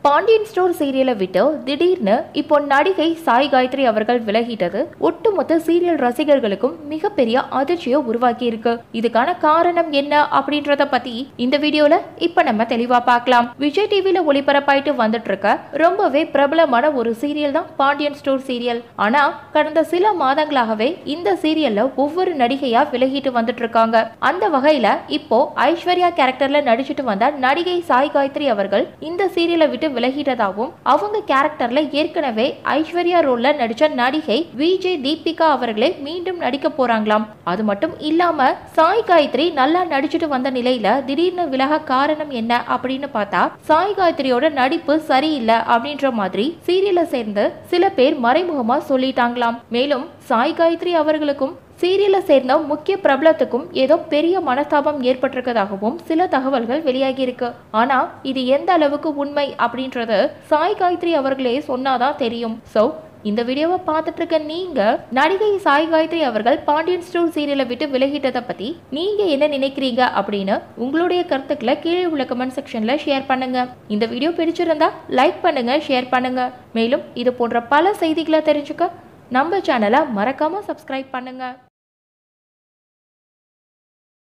Pandian store சீரியலை விட்டு திடீர்னு இப்போ நடிகை சாய் காயத்ரி அவர்கள் விலகிட்டது ஒட்டுமொத்த சீரியல் ரசிகர்களுக்கும் மிகப்பெரிய அதிர்ச்சியை உருவாக்கி இருக்கு இதுக்கான காரணம் என்ன அப்படின்றத பத்தி இந்த வீடியோல இப்ப நம்ம தெளிவா பார்க்கலாம் விஜய் டிவில ஒளிபரப்பாயிட்டு வந்துட்டு இருக்க ரொம்பவே பிரபலமான ஒரு சீரியல் தான் பாண்டியன் ஸ்டோர் சீரியல் ஆனா கடந்த சில மாதங்களாகவே இந்த சீரியல்ல ஒவ்வொரு நடிகையா விலகிட்டு வந்துட்டு இருக்காங்க அந்த வகையில இப்போ ஐஸ்வர்யா கேரக்டர்ல நடிச்சிட்டு வந்த நடிகை சாய் காயத்ரி அவர்கள் இந்த சீரியலை விட்டு விலகிட்டதாகவும் அவங்க கேரக்டர்ல ஏற்கனவே ஐஸ்வர்யா ரோல்ல நடிச்ச நடிகை விஜய் தீபிகா அவர்களே மீண்டும் நடிக்க போறாங்களாம் அது மட்டும் இல்லாம சாய் காயத்ரி நல்லா நடிச்சிட்டு வந்த நிலையில திடீர்னு விலக காரணம் என்ன அப்படின்னு பார்த்தா சாய் காயத்ரியோட நடிப்பு சரியில்லை அப்படின்ற மாதிரி சீரியலை சேர்ந்து சில பேர் மறைமுகமா சொல்லிட்டாங்களாம் மேலும் சாய் காயத்ரி அவர்களுக்கும் சீரியலை சேர்ந்த முக்கிய பிரபலத்துக்கும் ஏதோ பெரிய மனஸ்தாபம் ஏற்பட்டிருக்கதாகவும் சில தகவல்கள் வெளியாகி இருக்கு ஆனா இது எந்த அளவுக்கு உண்மை அப்படின்றது சாய் காயத்ரி அவர்களே சொன்னாதான் தெரியும் சோ இந்த வீடியோவை பார்த்துட்டு இருக்க நீங்க நடிகை சாய் காயத்ரி அவர்கள் பாண்டியன் ஸ்டோர் சீரியலை விட்டு விலகிட்டதை பத்தி நீங்க என்ன நினைக்கிறீங்க அப்படின்னு உங்களுடைய கருத்துக்களை கீழே உள்ள கமெண்ட் செக்ஷன்ல ஷேர் பண்ணுங்க இந்த வீடியோ பிடிச்சிருந்தா லைக் பண்ணுங்க ஷேர் பண்ணுங்க மேலும் இது போன்ற பல செய்திகளை தெரிஞ்சுக்க நம்ம சேனலை மறக்காம சப்ஸ்கிரைப் பண்ணுங்க